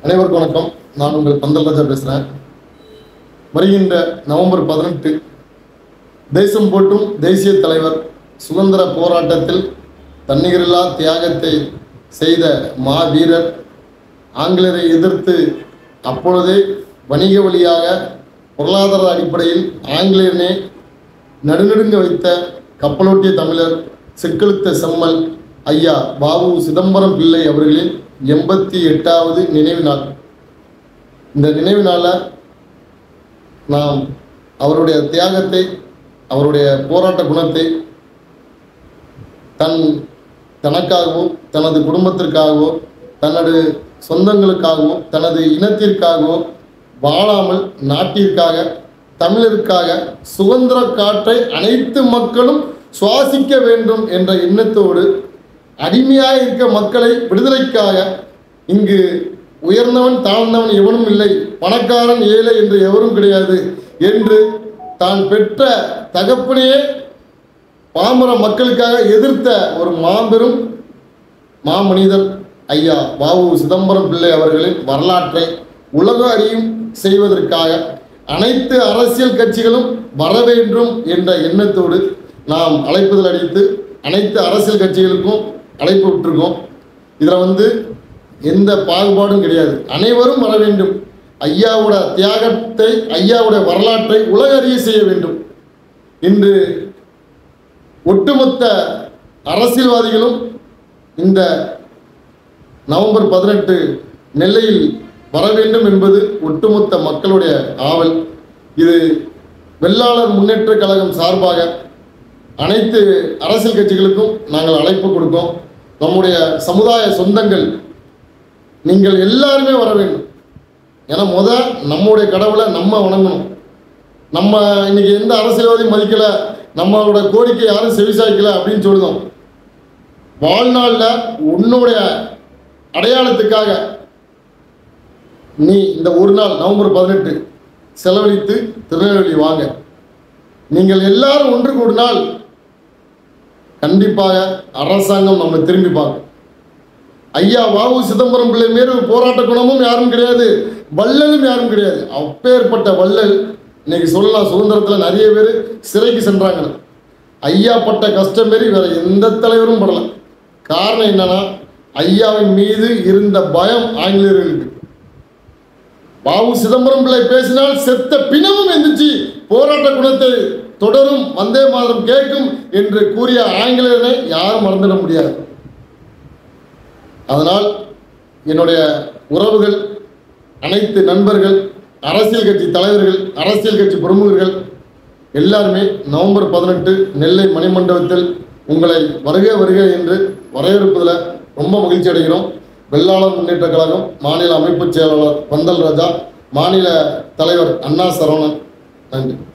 அனைவருக்கும் வணக்கம் நான் உங்கள் பந்தல் ராஜா பேசுகிறேன் வருகின்ற நவம்பர் பதினெட்டு தேசம் போற்றும் தேசிய தலைவர் சுதந்திர போராட்டத்தில் தன்னிகரில்லா தியாகத்தை செய்த மாவீரர் ஆங்கிலேயரை எதிர்த்து அப்பொழுதே வணிக வழியாக பொருளாதார அடிப்படையில் ஆங்கிலேயனே நடுநடுங்க வைத்த கப்பலோட்டிய தமிழர் சிக்கெழுத்த செம்மல் ஐயா பாபு சிதம்பரம் பிள்ளை அவர்களின் எண்பத்தி எட்டாவது நினைவு நாள் இந்த நினைவு நாளில் நாம் அவருடைய தியாகத்தை அவருடைய போராட்ட குணத்தை தன் தனக்காகவோ தனது குடும்பத்திற்காகவோ தனது சொந்தங்களுக்காகவோ தனது இனத்திற்காகவோ வாழாமல் நாட்டிற்காக தமிழருக்காக சுதந்திர காற்றை அனைத்து மக்களும் சுவாசிக்க வேண்டும் என்ற எண்ணத்தோடு அடிமையாக இருக்க மக்களை விடுதலைக்காக இங்கு உயர்ந்தவன் தாழ்ந்தவன் எவனும் இல்லை பணக்காரன் ஏழை என்று எவரும் கிடையாது என்று தான் பெற்ற தகப்பனையே பாமர மக்களுக்காக எதிர்த்த ஒரு மாபெரும் மாமனிதர் ஐயா வாவு சிதம்பரம் பிள்ளை அவர்களின் வரலாற்றை உலக அறியும் செய்வதற்காக அனைத்து அரசியல் கட்சிகளும் வர வேண்டும் என்ற எண்ணத்தோடு நாம் அழைப்புதல் அடித்து அனைத்து அரசியல் கட்சிகளுக்கும் அழைப்பு விட்டுருக்கோம் இதில் வந்து எந்த பாகுபாடும் கிடையாது அனைவரும் வர வேண்டும் ஐயாவோட தியாகத்தை ஐயாவோட வரலாற்றை உலக அறிய செய்ய வேண்டும் இன்று ஒட்டுமொத்த அரசியல்வாதிகளும் இந்த நவம்பர் பதினெட்டு நெல்லையில் வர வேண்டும் என்பது ஒட்டுமொத்த மக்களுடைய ஆவல் இது வெள்ளாளர் முன்னேற்ற கழகம் சார்பாக அனைத்து அரசியல் கட்சிகளுக்கும் நாங்கள் அழைப்பு கொடுக்கோம் நம்முடைய சமுதாய சொந்தங்கள் நீங்கள் எல்லாருமே வர வேண்டும் ஏன்னா முத நம்முடைய கடவுளை நம்ம வணங்கணும் நம்ம இன்னைக்கு எந்த அரசியல்வாதியும் மதிக்கல நம்மளோட கோரிக்கை யாரும் செவிசாய்க்கல அப்படின்னு சொல்லுதோம் வாழ்நாளில் உன்னுடைய அடையாளத்துக்காக நீ இந்த ஒரு நாள் நவம்பர் பதினெட்டு செலவழித்து திருநெல்வேலி வாங்க நீங்கள் எல்லாரும் ஒன்று கூடினால் கண்டிப்பாக அரசாங்கம் நம்ம திரும்பி பார்க்கும் ஐயா வாவு சிதம்பரம் பிள்ளை மாரி ஒரு போராட்ட குணமும் யாரும் கிடையாது வள்ளலும் யாரும் கிடையாது அப்பேற்பட்ட வள்ளல் இன்னைக்கு சொல்லலாம் சுதந்திரத்தில் நிறைய பேர் சிறைக்கு சென்றாங்க ஐயா பட்ட கஷ்டம் மாரி வேற எந்த தலைவரும் படல காரணம் என்னன்னா ஐயாவின் மீது இருந்த பயம் ஆங்கிலேயர்களுக்கு பாபு சிதம்பரம் பிள்ளை பேசினால் செத்த பிணமும் எந்திரிச்சு போராட்ட குணத்தை தொடரும் வந்தே மாதம் கேட்கும் என்று கூறிய ஆங்கிலேயரை யாரும் மறந்துட முடியாது அதனால் என்னுடைய உறவுகள் அனைத்து நண்பர்கள் அரசியல் கட்சி தலைவர்கள் அரசியல் கட்சி பிரமுகர்கள் எல்லாருமே நவம்பர் பதினெட்டு நெல்லை மணிமண்டபத்தில் உங்களை வருக வருக என்று வரவேற்பதில் ரொம்ப மகிழ்ச்சி அடைகிறோம் வெள்ளாளர் முன்னேற்ற கழகம் மாநில அமைப்புச் செயலாளர் பந்தல் ராஜா மாநில தலைவர் அண்ணா சரவணன் நன்றி